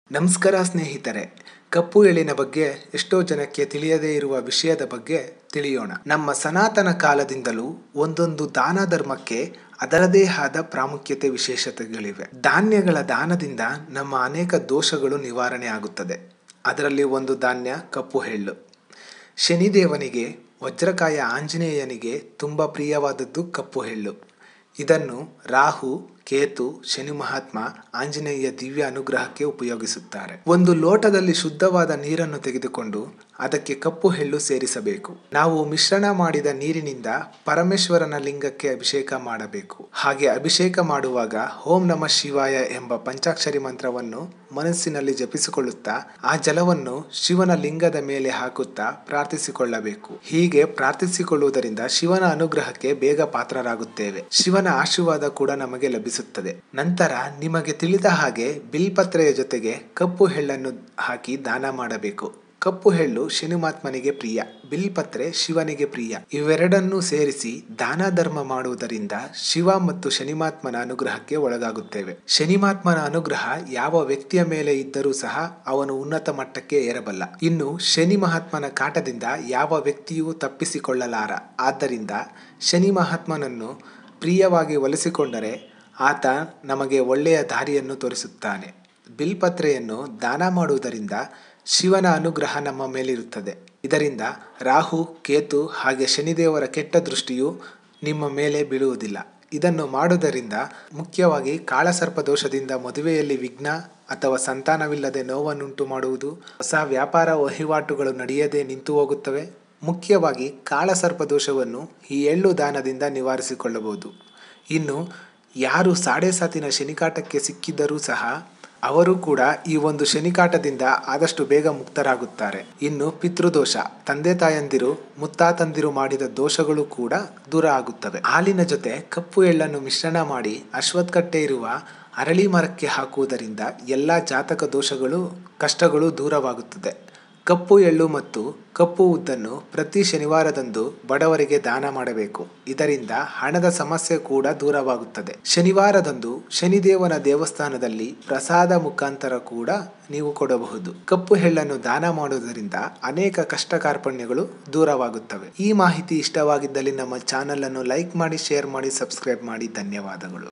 ನಮಸ್ಕಾರ ಸ್ನೇಹಿತರೆ ಕಪ್ಪು ಎಳ್ಳಿನ ಬಗ್ಗೆ ಎಷ್ಟೋ ಜನಕ್ಕೆ ತಿಳಿಯದೇ ಇರುವ ವಿಷಯದ ಬಗ್ಗೆ ತಿಳಿಯೋಣ ನಮ್ಮ ಸನಾತನ ಕಾಲದಿಂದಲೂ ಒಂದೊಂದು ದಾನ ಧರ್ಮಕ್ಕೆ ಅದರದೇ ಆದ ಪ್ರಾಮುಖ್ಯತೆ ವಿಶೇಷತೆಗಳಿವೆ ಧಾನ್ಯಗಳ ದಾನದಿಂದ ನಮ್ಮ ಅನೇಕ ದೋಷಗಳು ನಿವಾರಣೆ ಆಗುತ್ತದೆ ಅದರಲ್ಲಿ ಒಂದು ಧಾನ್ಯ ಕಪ್ಪು ಎಳ್ಳು ಶನಿದೇವನಿಗೆ ವಜ್ರಕಾಯ ಆಂಜನೇಯನಿಗೆ ತುಂಬ ಪ್ರಿಯವಾದದ್ದು ಕಪ್ಪು ಎಳ್ಳು ಇದನ್ನು ರಾಹು ಕೇತು ಶನಿ ಮಹಾತ್ಮ ಆಂಜನೇಯ ದಿವ್ಯ ಅನುಗ್ರಹಕ್ಕೆ ಉಪಯೋಗಿಸುತ್ತಾರೆ ಒಂದು ಲೋಟದಲ್ಲಿ ಶುದ್ಧವಾದ ನೀರನ್ನು ತೆಗೆದುಕೊಂಡು ಅದಕ್ಕೆ ಕಪ್ಪು ಎಳ್ಳು ಸೇರಿಸಬೇಕು ನಾವು ಮಿಶ್ರಣ ಮಾಡಿದ ನೀರಿನಿಂದ ಪರಮೇಶ್ವರನ ಲಿಂಗಕ್ಕೆ ಅಭಿಷೇಕ ಮಾಡಬೇಕು ಹಾಗೆ ಅಭಿಷೇಕ ಮಾಡುವಾಗ ಓಂ ನಮ ಶಿವಾಯ ಎಂಬ ಪಂಚಾಕ್ಷರಿ ಮಂತ್ರವನ್ನು ಮನಸ್ಸಿನಲ್ಲಿ ಜಪಿಸಿಕೊಳ್ಳುತ್ತಾ ಆ ಜಲವನ್ನು ಶಿವನ ಲಿಂಗದ ಮೇಲೆ ಹಾಕುತ್ತಾ ಪ್ರಾರ್ಥಿಸಿಕೊಳ್ಳಬೇಕು ಹೀಗೆ ಪ್ರಾರ್ಥಿಸಿಕೊಳ್ಳುವುದರಿಂದ ಶಿವನ ಅನುಗ್ರಹಕ್ಕೆ ಬೇಗ ಪಾತ್ರರಾಗುತ್ತೇವೆ ಶಿವನ ಆಶೀರ್ವಾದ ಕೂಡ ನಮಗೆ ಲಭಿಸುತ್ತದೆ ನಂತರ ನಿಮಗೆ ತಿಳಿದ ಹಾಗೆ ಬಿಲ್ಪತ್ರೆಯ ಜೊತೆಗೆ ಕಪ್ಪು ಎಳ್ಳನ್ನು ಹಾಕಿ ದಾನ ಮಾಡಬೇಕು ಕಪ್ಪು ಎಳ್ಳು ಶನಿಮಾತ್ಮನಿಗೆ ಪ್ರಿಯ ಬಿಲ್ಪತ್ರೆ ಶಿವನಿಗೆ ಪ್ರಿಯ ಇವೆರಡನ್ನೂ ಸೇರಿಸಿ ದಾನ ಧರ್ಮ ಮಾಡುವುದರಿಂದ ಶಿವ ಮತ್ತು ಶನಿಮಾತ್ಮನ ಅನುಗ್ರಹಕ್ಕೆ ಒಳಗಾಗುತ್ತೇವೆ ಶನಿಮಾತ್ಮನ ಅನುಗ್ರಹ ಯಾವ ವ್ಯಕ್ತಿಯ ಮೇಲೆ ಇದ್ದರೂ ಸಹ ಅವನು ಉನ್ನತ ಮಟ್ಟಕ್ಕೆ ಏರಬಲ್ಲ ಇನ್ನು ಶನಿ ಮಹಾತ್ಮನ ಕಾಟದಿಂದ ಯಾವ ವ್ಯಕ್ತಿಯೂ ತಪ್ಪಿಸಿಕೊಳ್ಳಲಾರ ಆದ್ದರಿಂದ ಶನಿ ಮಹಾತ್ಮನನ್ನು ಪ್ರಿಯವಾಗಿ ಒಲಿಸಿಕೊಂಡರೆ ಆತ ನಮಗೆ ಒಳ್ಳೆಯ ದಾರಿಯನ್ನು ತೋರಿಸುತ್ತಾನೆ ಬಿಲ್ಪತ್ರೆಯನ್ನು ದಾನ ಮಾಡುವುದರಿಂದ ಶಿವನ ಅನುಗ್ರಹ ನಮ್ಮ ಮೇಲಿರುತ್ತದೆ ಇದರಿಂದ ರಾಹು ಕೇತು ಹಾಗೆ ಶನಿದೇವರ ಕೆಟ್ಟ ದೃಷ್ಟಿಯು ನಿಮ್ಮ ಮೇಲೆ ಬೀಳುವುದಿಲ್ಲ ಇದನ್ನು ಮಾಡುವುದರಿಂದ ಮುಖ್ಯವಾಗಿ ಕಾಳಸರ್ಪ ದೋಷದಿಂದ ಮದುವೆಯಲ್ಲಿ ವಿಘ್ನ ಅಥವಾ ಸಂತಾನವಿಲ್ಲದೆ ನೋವನ್ನುಂಟು ಮಾಡುವುದು ಹೊಸ ವ್ಯಾಪಾರ ವಹಿವಾಟುಗಳು ನಡೆಯದೆ ನಿಂತು ಹೋಗುತ್ತವೆ ಮುಖ್ಯವಾಗಿ ಕಾಳಸರ್ಪ ದೋಷವನ್ನು ಈ ಎಳ್ಳು ದಾನದಿಂದ ನಿವಾರಿಸಿಕೊಳ್ಳಬಹುದು ಇನ್ನು ಯಾರು ಸಾಡೆ ಸಾತಿನ ಶನಿಕಾಟಕ್ಕೆ ಸಿಕ್ಕಿದ್ದರೂ ಸಹ ಅವರು ಕೂಡ ಈ ಒಂದು ಶನಿಕಾಟದಿಂದ ಆದಷ್ಟು ಬೇಗ ಮುಕ್ತರಾಗುತ್ತಾರೆ ಇನ್ನು ಪಿತೃದೋಷ ತಂದೆ ತಾಯಂದಿರು ಮುತ್ತಾತಂದಿರು ಮಾಡಿದ ದೋಷಗಳು ಕೂಡ ದೂರ ಆಗುತ್ತವೆ ಹಾಲಿನ ಜೊತೆ ಕಪ್ಪು ಎಳ್ಳನ್ನು ಮಿಶ್ರಣ ಮಾಡಿ ಅಶ್ವತ್ಕಟ್ಟೆ ಇರುವ ಅರಳಿ ಮರಕ್ಕೆ ಹಾಕುವುದರಿಂದ ಎಲ್ಲ ಜಾತಕ ದೋಷಗಳು ಕಷ್ಟಗಳು ದೂರವಾಗುತ್ತದೆ ಕಪ್ಪು ಎಳ್ಳು ಮತ್ತು ಕಪ್ಪು ಉದ್ದನ್ನು ಪ್ರತಿ ಶನಿವಾರದಂದು ಬಡವರಿಗೆ ದಾನ ಮಾಡಬೇಕು ಇದರಿಂದ ಹಣದ ಸಮಸ್ಯೆ ಕೂಡ ದೂರವಾಗುತ್ತದೆ ಶನಿವಾರದಂದು ಶನಿದೇವನ ದೇವಸ್ಥಾನದಲ್ಲಿ ಪ್ರಸಾದ ಮುಖಾಂತರ ಕೂಡ ನೀವು ಕೊಡಬಹುದು ಕಪ್ಪು ಎಳ್ಳನ್ನು ದಾನ ಮಾಡುವುದರಿಂದ ಅನೇಕ ಕಷ್ಟ ಕಾರ್ಪಣ್ಯಗಳು ದೂರವಾಗುತ್ತವೆ ಈ ಮಾಹಿತಿ ಇಷ್ಟವಾಗಿದ್ದಲ್ಲಿ ನಮ್ಮ ಚಾನಲ್ ಅನ್ನು ಲೈಕ್ ಮಾಡಿ ಶೇರ್ ಮಾಡಿ ಸಬ್ಸ್ಕ್ರೈಬ್ ಮಾಡಿ ಧನ್ಯವಾದಗಳು